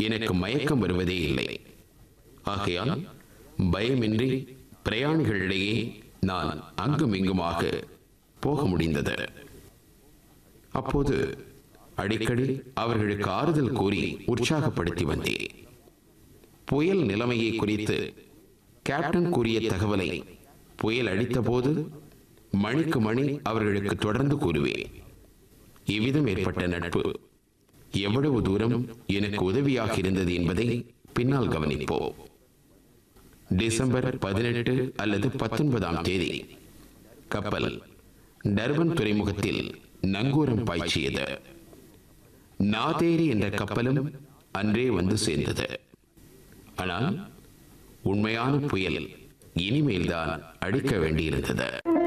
எனக்கு மயக்கம் வருவதே இல்லை ஆகையால் பயமின்றி பிரயாணிகளிடையே நான் அங்கும் இங்குமாக போக முடிந்தது அப்போது அடிக்கடி அவர்களுக்கு ஆறுதல் கூறி உற்சாகப்படுத்தி வந்தேன் புயல் நிலைமையை குறித்து கேப்டன் கூறிய தகவலை புயல் அடித்தபோது மணிக்கு மணி அவர்களுக்கு தொடர்ந்து கூறுவேன் இவ்விதம் ஏற்பட்ட நட்பு எவ்வளவு தூரம் எனக்கு உதவியாக இருந்தது என்பதை பின்னால் கவனிப்போம் டிசம்பர் பதினெட்டு அல்லது பத்தொன்பதாம் தேதி கப்பல் டர்பன் துறைமுகத்தில் நங்கூரம் பாய்ச்சியது நாதேரி என்ற கப்பலும் அன்றே வந்து சேர்ந்தது ஆனால் உண்மையான புயல் இனிமேல்தான் அடிக்க வேண்டியிருந்தது